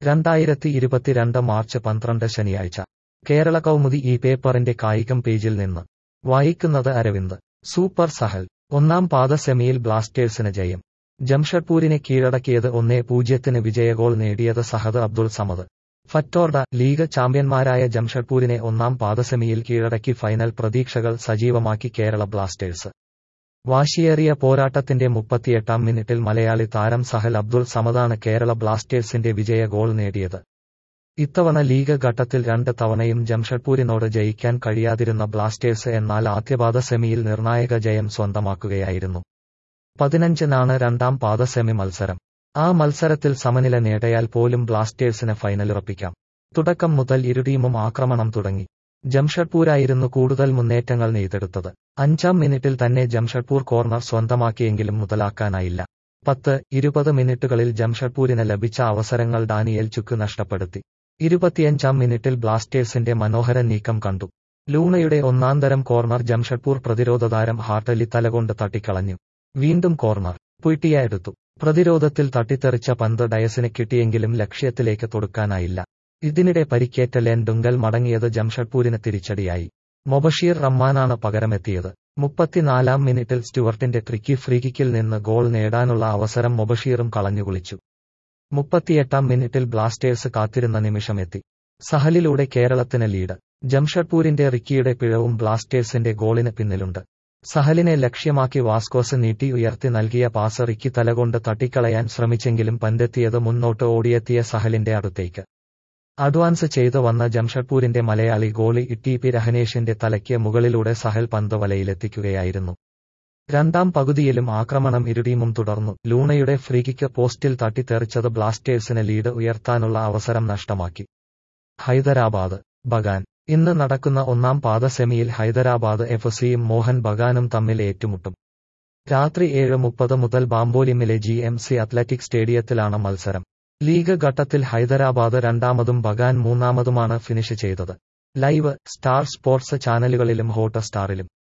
രണ്ടായിരത്തി ഇരുപത്തിരണ്ട് മാർച്ച് പന്ത്രണ്ട് ശനിയാഴ്ച കേരള കൗമുദി ഈ പേപ്പറിന്റെ കായികം പേജിൽ നിന്ന് വായിക്കുന്നത് അരവിന്ദ് സൂപ്പർ സഹൽ ഒന്നാം പാദ സെമിയിൽ ബ്ലാസ്റ്റേഴ്സിന് ജയം ജംഷഡ്പൂരിനെ കീഴടക്കിയത് ഒന്നേ പൂജ്യത്തിന് വിജയഗോൾ നേടിയത് സഹദ് അബ്ദുൾ സമദ് ഫറ്റോർഡ ലീഗ് ചാമ്പ്യന്മാരായ ജംഷഡ്പൂരിനെ ഒന്നാം പാദസെമിയിൽ കീഴടക്കി ഫൈനൽ പ്രതീക്ഷകൾ സജീവമാക്കി കേരള ബ്ലാസ്റ്റേഴ്സ് വാശിയേറിയ പോരാട്ടത്തിന്റെ മുപ്പത്തിയെട്ടാം മിനിറ്റിൽ മലയാളി താരം സഹൽ അബ്ദുൾ സമദാണ് കേരള ബ്ലാസ്റ്റേഴ്സിന്റെ വിജയ ഗോൾ നേടിയത് ഇത്തവണ ലീഗ് ഘട്ടത്തിൽ രണ്ട് തവണയും ജംഷഡ്പൂരിനോട് ജയിക്കാൻ കഴിയാതിരുന്ന ബ്ലാസ്റ്റേഴ്സ് എന്നാൽ ആദ്യപാദ സെമിയിൽ നിർണായക ജയം സ്വന്തമാക്കുകയായിരുന്നു പതിനഞ്ചിനാണ് രണ്ടാം പാദ സെമി മത്സരം ആ മത്സരത്തിൽ സമനില നേടയാൽ പോലും ബ്ലാസ്റ്റേഴ്സിന് ഫൈനലുറപ്പിക്കാം തുടക്കം മുതൽ ഇരു ടീമും ആക്രമണം തുടങ്ങി ജംഷഡ്പൂരായിരുന്നു കൂടുതൽ മുന്നേറ്റങ്ങൾ നെയ്തെടുത്തത് അഞ്ചാം മിനിറ്റിൽ തന്നെ ജംഷഡ്പൂർ കോർണർ സ്വന്തമാക്കിയെങ്കിലും മുതലാക്കാനായില്ല പത്ത് ഇരുപത് മിനിറ്റുകളിൽ ജംഷഡ്പൂരിന് ലഭിച്ച അവസരങ്ങൾ ഡാനിയൽ ചുക്ക് നഷ്ടപ്പെടുത്തി ഇരുപത്തിയഞ്ചാം മിനിറ്റിൽ ബ്ലാസ്റ്റേഴ്സിന്റെ മനോഹര നീക്കം കണ്ടു ലൂണയുടെ ഒന്നാന്തരം കോർണർ ജംഷഡ്പൂർ പ്രതിരോധ താരം ഹാർട്ടലി തലകൊണ്ട് തട്ടിക്കളഞ്ഞു വീണ്ടും കോർണർ പുയിട്ടിയ എടുത്തു പ്രതിരോധത്തിൽ തട്ടിത്തെറിച്ച പന്ത് ഡയസിന് കിട്ടിയെങ്കിലും ലക്ഷ്യത്തിലേക്ക് തൊടുക്കാനായില്ല ഇതിനിടെ പരിക്കേറ്റ ലെൻ ഡുങ്കൽ മടങ്ങിയത് ജംഷഡ്പൂരിന് തിരിച്ചടിയായി മൊബഷീർ റഹ്മാനാണ് പകരമെത്തിയത് മുപ്പത്തിനാലാം മിനിറ്റിൽ സ്റ്റുവർട്ടിന്റെ ട്രിക്കി ഫ്രീകിക്കിൽ നിന്ന് ഗോൾ നേടാനുള്ള അവസരം മൊബഷീറും കളഞ്ഞുകുളിച്ചു മുപ്പത്തിയെട്ടാം മിനിറ്റിൽ ബ്ലാസ്റ്റേഴ്സ് കാത്തിരുന്ന നിമിഷമെത്തി സഹലിലൂടെ കേരളത്തിന് ലീഡ് ജംഷഡ്പൂരിന്റെ റിക്കിയുടെ പിഴവും ബ്ലാസ്റ്റേഴ്സിന്റെ ഗോളിന് പിന്നിലുണ്ട് സഹലിനെ ലക്ഷ്യമാക്കി വാസ്കോസ് നീട്ടി ഉയർത്തി നൽകിയ പാസ് റിക്കി തലകൊണ്ട് തട്ടിക്കളയാൻ ശ്രമിച്ചെങ്കിലും പന്തെത്തിയത് മുന്നോട്ട് ഓടിയെത്തിയ സഹലിന്റെ അടുത്തേക്ക് അഡ്വാൻസ് ചെയ്തു വന്ന ജംഷഡ്പൂരിന്റെ മലയാളി ഗോളി ഇ പി രഹനേഷിന്റെ തലയ്ക്ക് മുകളിലൂടെ സഹൽ പന്ത് വലയിലെത്തിക്കുകയായിരുന്നു രണ്ടാം പകുതിയിലും ആക്രമണം ഇരുടീമും തുടർന്നു ലൂണയുടെ ഫ്രീകിക്ക് പോസ്റ്റിൽ തട്ടിത്തെറിച്ചത് ബ്ലാസ്റ്റേഴ്സിന് ലീഡ് ഉയർത്താനുള്ള അവസരം നഷ്ടമാക്കി ഹൈദരാബാദ് ബഗാൻ ഇന്ന് നടക്കുന്ന ഒന്നാം പാദ സെമിയിൽ ഹൈദരാബാദ് എഫ് സിയും മോഹൻ ബഗാനും തമ്മിൽ ഏറ്റുമുട്ടും രാത്രി ഏഴ് മുപ്പത് മുതൽ ബാംബോലിമിലെ ജി എം സി അത്ലറ്റിക് സ്റ്റേഡിയത്തിലാണ് മത്സരം ലീഗ് ഘട്ടത്തിൽ ഹൈദരാബാദ് രണ്ടാമതും ബഗാൻ മൂന്നാമതുമാണ് ഫിനിഷ് ചെയ്തത് ലൈവ് സ്റ്റാർ സ്പോർട്സ് ചാനലുകളിലും ഹോട്ട് സ്റ്റാറിലും